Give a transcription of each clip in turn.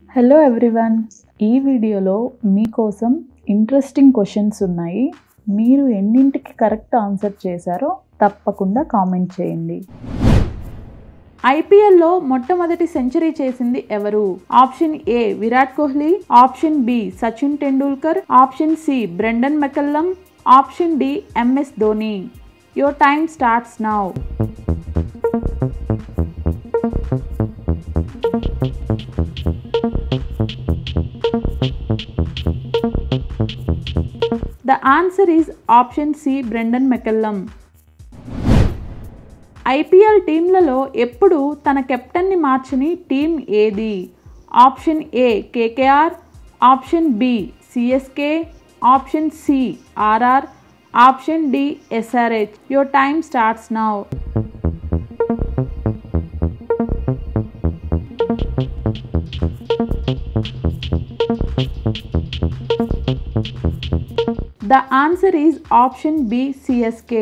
hello everyone ఈ వీడియోలో మీకోసం ఇంట్రెస్టింగ్ క్వశ్చన్స్ ఉన్నాయి మీరు ఎన్నింటికి కరెక్ట్ ఆన్సర్ చేశారో తప్పకుండా కామెంట్ చేయండి ఐపీఎల్లో మొట్టమొదటి సెంచరీ చేసింది ఎవరు option A Virat Kohli option B Sachin Tendulkar option C Brendon McCullum option D MS Dhoni your time starts now the answer is option C Brendon McCullum IPL టీంలలో ఎప్పుడు తన కెప్టెన్ని మార్చని టీం ఏది option A KKR option B CSK option C RR option D SRH your time starts now the answer is option B CSK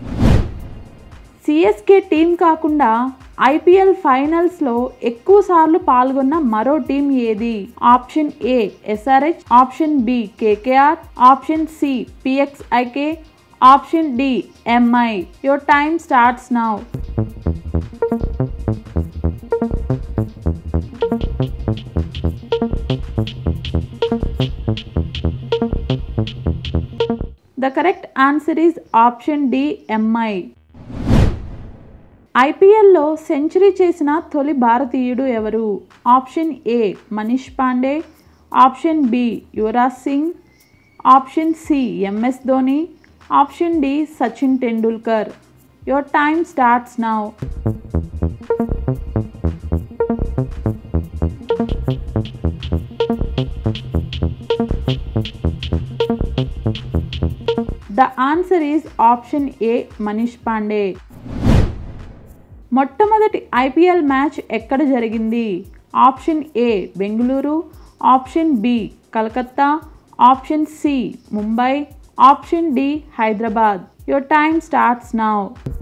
CSK team కాకుండా IPL ఫైనల్స్లో ఎక్కువ సార్లు పాల్గొన్న మరో టీం ఏది option A SRH option B KKR option C PXIK option D MI your time starts now the correct answer is option D MI ఐపీఎల్లో century చేసిన తొలి భారతీయుడు ఎవరు option A Manish Pandey option B Yuvraj Singh option C MS Dhoni option D Sachin Tendulkar your time starts now the answer is option A Manish Pandey మొట్టమొదటి IPL match ఎక్కడ జరిగింది option A Bengaluru option B Calcutta option C Mumbai option D Hyderabad your time starts now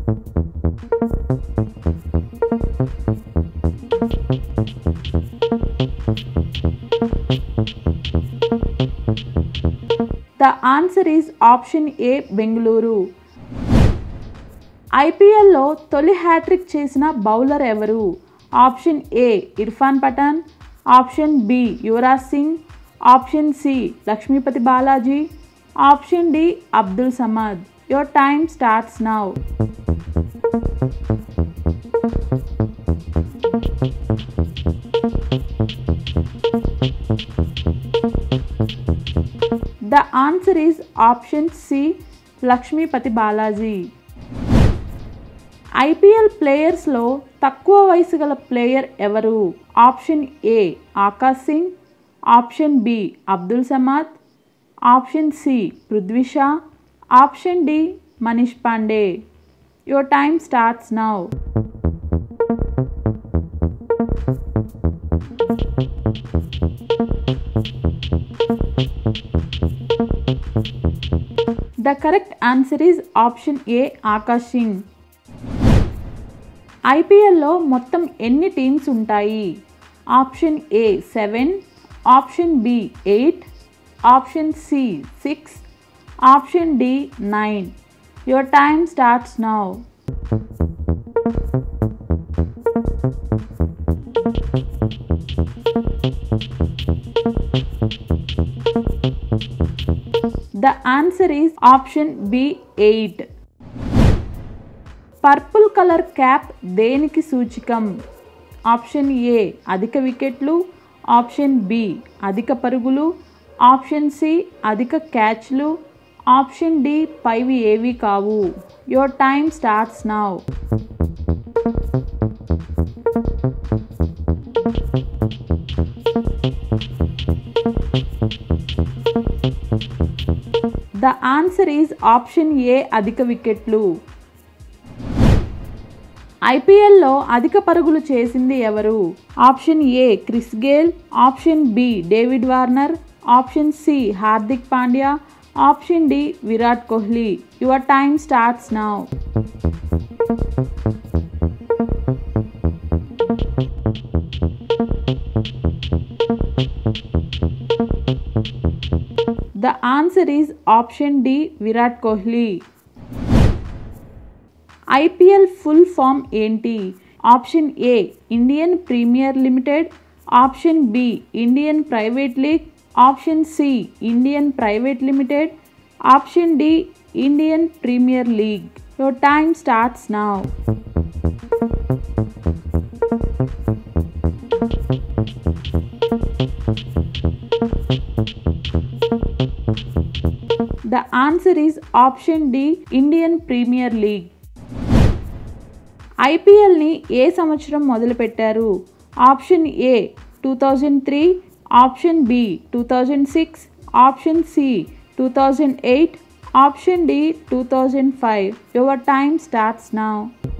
the answer is option A Bengaluru ఐపీఎల్లో తొలి hattrick చేసిన bowler ఎవరు option A Irfan Pathan option B Yuvraj Singh option C Lakshmipathy Balaji option D Abdul Samad your time starts now the answer is option C Lakshmipathy Balaji IPL ప్లేయర్స్లో తక్కువ వయసు గల player ఎవరు option A Akash Singh option B Abdul Samad option C Prithvi Shaw option D Manish Pandey your time starts now the correct answer is option A Akash Singh ఐపీఎల్లో మొత్తం ఎన్ని teams ఉంటాయి option A seven option B eight option C six option D nine your time starts now the answer is option B eight purple colour cap దేనికి సూచికం option A అధిక వికెట్లు option B అధిక పరుగులు ఆప్షన్ సి అధిక క్యాచ్లు option D పైవి ఏవి కావు your time starts now the answer is option A అధిక వికెట్లు ఐపీఎల్లో అధిక పరుగులు చేసింది ఎవరు option A Chris Gayle option B David Warner option C Hardik Pandya option D Virat Kohli your time starts now the answer is option D Virat Kohli IPL full form ఏంటి option A Indian Premier Limited option B Indian private league option C Indian private limited option D Indian Premier league your time starts now the answer is option D Indian Premier League ఐపీఎల్ని ఏ సంవత్సరం మొదలుపెట్టారు option A two thousand three option B two thousand six option C two thousand eight option D two thousand five your time starts now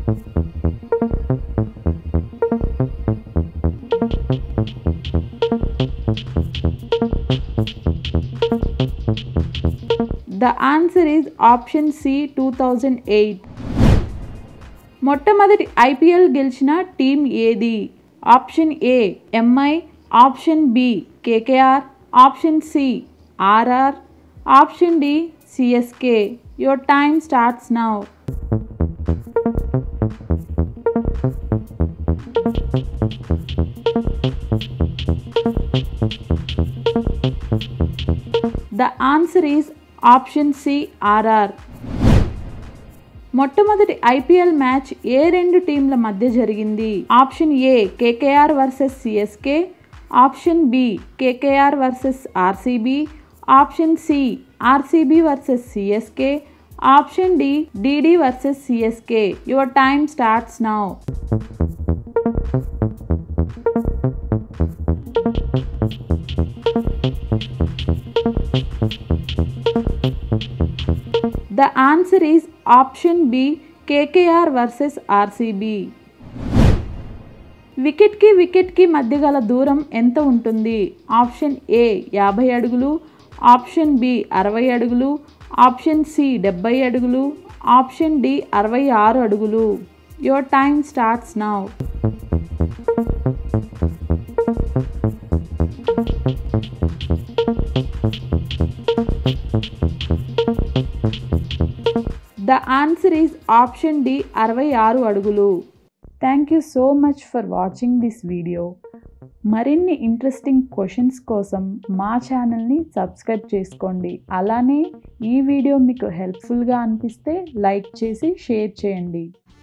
the answer is option C two thousand eight మొట్టమొదటి IPL గెలిచిన team ఏది option A MI option B KKR option C RR option D CSK your time starts now the answer is option C RR మొట్టమొదటి IPL match ఏ రెండు టీంల మధ్య జరిగింది option A KKR versus CSK option B KKR versus RCB option C RCB versus CSK option D DD versus CSK your time starts now the answer is option B KKR versus RCB వికెట్కి వికెట్కి మధ్య గల దూరం ఎంత ఉంటుంది option A యాభై అడుగులు option B అరవై అడుగులు ఆప్షన్ సి డెబ్బై అడుగులు ఆప్షన్ డి అరవై ఆరు అడుగులు your time starts now the answer is option D అరవై ఆరు అడుగులు thank you so much for watching this video మరిన్ని ఇంట్రెస్టింగ్ క్వశ్చన్స్ కోసం మా ఛానల్ని సబ్స్క్రైబ్ చేసుకోండి అలానే ఈ వీడియో మీకు హెల్ప్ఫుల్గా అనిపిస్తే లైక్ చేసి షేర్ చేయండి